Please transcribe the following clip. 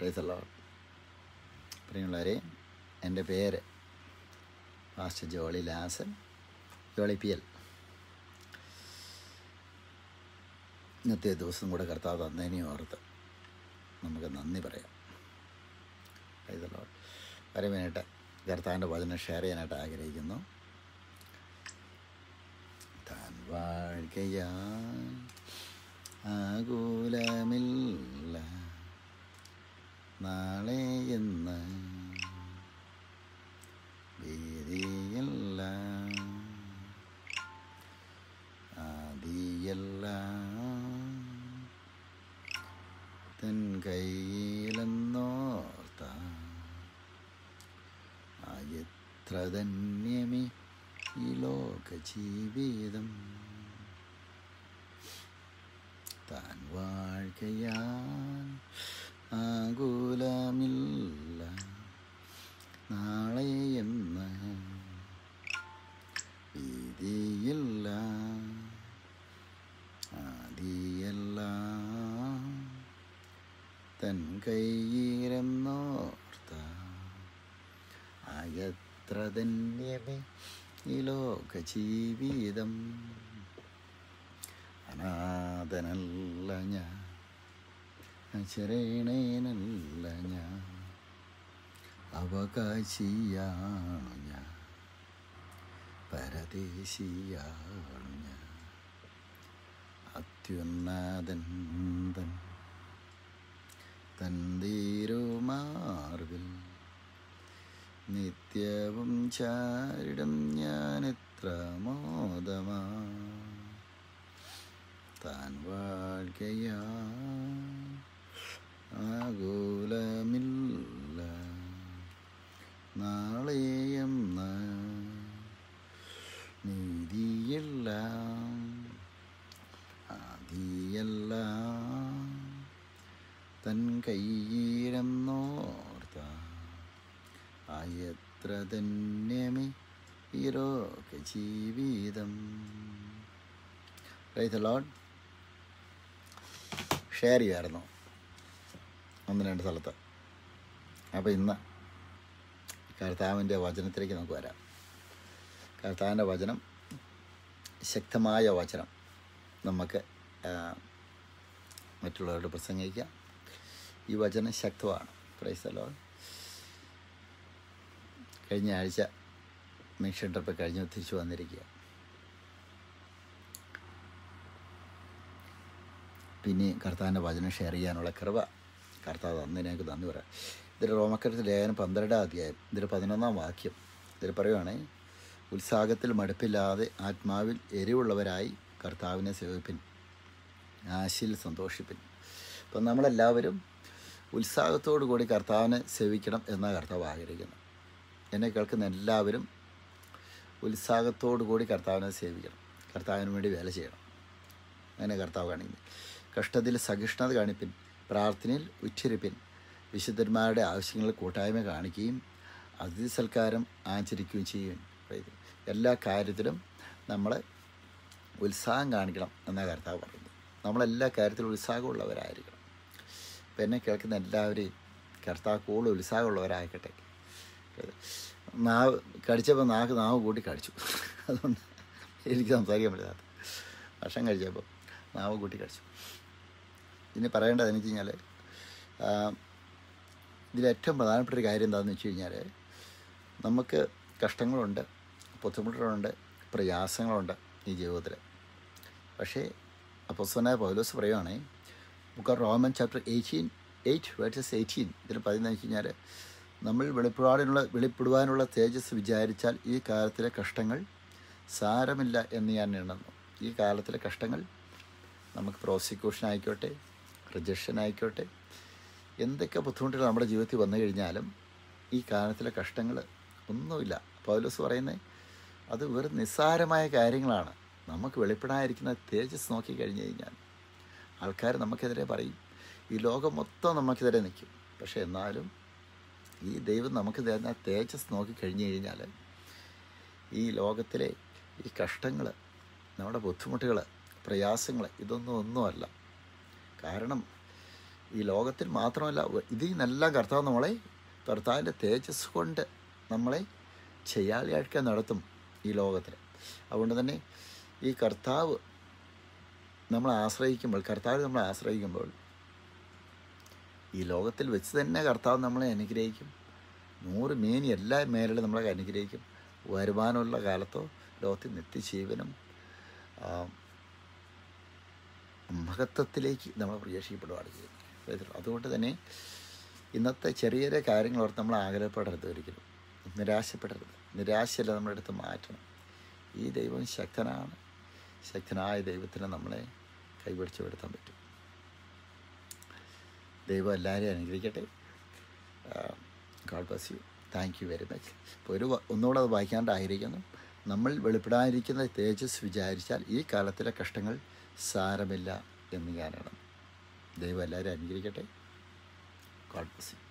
പ്രൈസല്ലോ പ്രിയമുള്ളവരെ എൻ്റെ പേര് master Jolly Lasan Jolly P L ഇന്നത്തെ ദിവസം കൂടെ കർത്താവ് തന്നതിനെ ഓർത്ത് നമുക്ക് നന്ദി പറയാം പ്രൈസല്ലോ വരവിനായിട്ട് കർത്താവിൻ്റെ വചനം ഷെയർ ചെയ്യാനായിട്ട് ആഗ്രഹിക്കുന്നു താൻ വാഴ്കയാൻ ആകുലമില്ല നാളെ എന്ന് ഭീതിയില്ല ആദിയല്ല തൻ കയ്യിലെന്നോർത്ത എത്ര ധന്യമേ ഈ ലോക ജീവിതം താൻ വാഴ്കയാൻ ആകുലമില്ല നാളെ എന്ന് ഭീതിയില്ല ആദിയല്ല തൻ കയ്യിലെന്നോർത്ത ആയത്ര ധന്യമേ ഈ ലോക ജീവിതം അനാഥനല്ല ഞാൻ ശരണേനല്ല ഞാൻ അവകാശിയാണ് ഞാൻ പരദേശിയാണ് ഞാൻ അത്യുന്നതൻ തൻ തന്തീരുമാർവിൽ നിത്യവും ചാരിടം ഞാൻ എത്ര മോദമാ താൻ വാഴ്കയാ ആകുലമില്ല നാളെയെന്ന നീതിയില്ല ആദിയല്ല തൻ കയ്യിലെന്നോർത്ത ആയത്ര ധന്യമേ ഇരോക ജീവിതം റൈറ്റ് ലോഡ് ഷെയർ ചെയ്യാമായിരുന്നു ഒന്ന് രണ്ട് സ്ഥലത്ത് അപ്പോൾ ഇന്ന് കർത്താവിൻ്റെ വചനത്തിലേക്ക് നമുക്ക് വരാം കർത്താവിൻ്റെ വചനം ശക്തമായ വചനം നമുക്ക് ആ, മറ്റുള്ളവരോട് പ്രസംഗിക്കാം ഈ വചനം ശക്തമാണ് പ്രൈസലോ കഴിഞ്ഞ ആഴ്ച മിഷൻ ട്രിപ്പ് കഴിഞ്ഞ് തിരിച്ചു വന്നിരിക്കുക പിന്നെ കർത്താവിൻ്റെ വചനം ഷെയർ ചെയ്യാനുള്ള കൃപ കർത്താവ് തന്നതിന് ഞങ്ങൾക്ക് നന്ദി പറയാം ഇതിൽ റോമക്കരത്തിൽ ലേഖനം പന്ത്രണ്ടാം അധ്യായം ഇതിൽ പതിനൊന്നാം വാക്യം ഇതിൽ പറയുവാണേ ഉത്സാഹത്തിൽ മടുപ്പില്ലാതെ ആത്മാവിൽ എരിവുള്ളവരായി കർത്താവിനെ സേവിപ്പിൻ ആശയിൽ സന്തോഷിപ്പിൻ അപ്പം നമ്മളെല്ലാവരും ഉത്സാഹത്തോടു കൂടി കർത്താവിനെ സേവിക്കണം എന്നാണ് കർത്താവ് ആഗ്രഹിക്കുന്നത് എന്നെ കേൾക്കുന്ന എല്ലാവരും ഉത്സാഹത്തോടു കൂടി കർത്താവിനെ സേവിക്കണം കർത്താവിന് വേണ്ടി വേല ചെയ്യണം അങ്ങനെ കർത്താവ് കാണിക്കുന്നത് കഷ്ടത്തിൽ സഹിഷ്ണുത കാണിപ്പിൻ പ്രാർത്ഥനയിൽ ഉച്ചരിപ്പിൻ വിശുദ്ധന്മാരുടെ ആവശ്യങ്ങളിൽ കൂട്ടായ്മ കാണിക്കുകയും അതിഥി സൽക്കാരം ആചരിക്കുകയും ചെയ്യും അതായത് എല്ലാ കാര്യത്തിലും നമ്മൾ ഉത്സാഹം കാണിക്കണം എന്നാണ് കർത്താവ് പറയുന്നത് നമ്മളെല്ലാ കാര്യത്തിലും ഉത്സാഹമുള്ളവരായിരിക്കണം അപ്പം എന്നെ കേൾക്കുന്ന എല്ലാവരെയും കർത്താവ് കൂടുതൽ ഉത്സാഹമുള്ളവരായിക്കട്ടെ നാവ് കടിച്ചപ്പോൾ നാക്ക് നാവ് കൂട്ടി കടിച്ചു അതുകൊണ്ട് എനിക്ക് സംസാരിക്കാൻ പറ്റാത്ത ഭക്ഷണം കഴിച്ചപ്പോൾ നാവ് കൂട്ടി കടിച്ചു ഇനി പറയേണ്ടത് എന്ന് വെച്ച് കഴിഞ്ഞാൽ ഇതിലേറ്റവും പ്രധാനപ്പെട്ട ഒരു കാര്യം എന്താണെന്ന് വെച്ച് കഴിഞ്ഞാൽ നമുക്ക് കഷ്ടങ്ങളുണ്ട് ബുദ്ധിമുട്ടുകളുണ്ട് പ്രയാസങ്ങളുണ്ട് ഈ ജീവിതത്തിൽ പക്ഷേ അപ്പോസ്തലനായ പൗലോസ് പറയുവാണേ book of Roman chapter eighteen eight verses eighteen ഇതിൽ പറയുന്നത് വെച്ച് കഴിഞ്ഞാൽ നമ്മൾ വെളിപ്പെടാനുള്ള വെളിപ്പെടുവാനുള്ള തേജസ് വിചാരിച്ചാൽ ഈ കാലത്തിലെ കഷ്ടങ്ങൾ സാരമില്ല എന്ന് ഞാൻ എണ്ണുന്നു ഈ കാലത്തിലെ കഷ്ടങ്ങൾ നമുക്ക് പ്രോസിക്യൂഷൻ ആയിക്കോട്ടെ റിജക്ഷൻ ആയിക്കോട്ടെ എന്തൊക്കെ ബുദ്ധിമുട്ടുകൾ നമ്മുടെ ജീവിതത്തിൽ വന്നു കഴിഞ്ഞാലും ഈ കാലത്തിലെ കഷ്ടങ്ങൾ ഒന്നുമില്ല പൗലോസ് പറയുന്നത് അത് വെറും നിസ്സാരമായ കാര്യങ്ങളാണ് നമുക്ക് വെളിപ്പെടാതിരിക്കുന്ന തേജസ് നോക്കി കഴിഞ്ഞു കഴിഞ്ഞാൽ ആൾക്കാർ നമുക്കെതിരെ പറയും ഈ ലോകം മൊത്തം നമുക്കെതിരെ നിൽക്കും പക്ഷേ എന്നാലും ഈ ദൈവം നമുക്ക് തരുന്ന തേജസ് നോക്കി കഴിഞ്ഞു കഴിഞ്ഞാൽ ഈ ലോകത്തിലെ ഈ കഷ്ടങ്ങൾ നമ്മുടെ ബുദ്ധിമുട്ടുകൾ പ്രയാസങ്ങൾ ഇതൊന്നും ഒന്നുമല്ല കാരണം ഈ ലോകത്തിൽ മാത്രമല്ല ഇതിൽ നിന്നെല്ലാം കർത്താവ് നമ്മളെ കർത്താവിൻ്റെ തേജസ് കൊണ്ട് നമ്മളെ ചെയ്യാളിയാഴ്ച നടത്തും ഈ ലോകത്തിൽ അതുകൊണ്ട് തന്നെ ഈ കർത്താവ് നമ്മൾ ആശ്രയിക്കുമ്പോൾ കർത്താവ് നമ്മൾ ആശ്രയിക്കുമ്പോൾ ഈ ലോകത്തിൽ വെച്ച് തന്നെ കർത്താവ് നമ്മളെ അനുഗ്രഹിക്കും നൂറ് മേനി എല്ലാ മേലും നമ്മളെ അനുഗ്രഹിക്കും വരുമാനമുള്ള കാലത്തോ ലോകത്തിൽ നിത്യജീവനും ആ, മഹത്വത്തിലേക്ക് നമ്മൾ പ്രവേശിക്കപ്പെടുകയാണ് ചെയ്യുന്നത് അതുകൊണ്ട് തന്നെ ഇന്നത്തെ ചെറിയ ചെറിയ കാര്യങ്ങൾ ഓർത്ത് നമ്മൾ ആഗ്രഹപ്പെടരുത് ഒരിക്കലും നിരാശപ്പെടരുത് നിരാശയല്ല നമ്മുടെ അടുത്ത് മാറ്റണം ഈ ദൈവം ശക്തനാണ് ശക്തനായ ദൈവത്തിന് നമ്മളെ കൈപിടിച്ച് വരുത്താൻ പറ്റും ദൈവം എല്ലാവരെയും അനുഗ്രഹിക്കട്ടെ God bless you thank you very much ഇപ്പോൾ ഒരു വ- ഒന്നുകൂടെ അത് വായിക്കാണ്ടായിരിക്കുന്നു നമ്മൾ വെളിപ്പെടാനിരിക്കുന്ന തേജസ് വിചാരിച്ചാൽ ഈ കാലത്തിലെ കഷ്ടങ്ങൾ സാരമില്ല എന്ന് ഞാനാണ് ദൈവം എല്ലാവരും അനുഗ്രഹിക്കട്ടെ ഗാഡ് ബ്ലസ് യു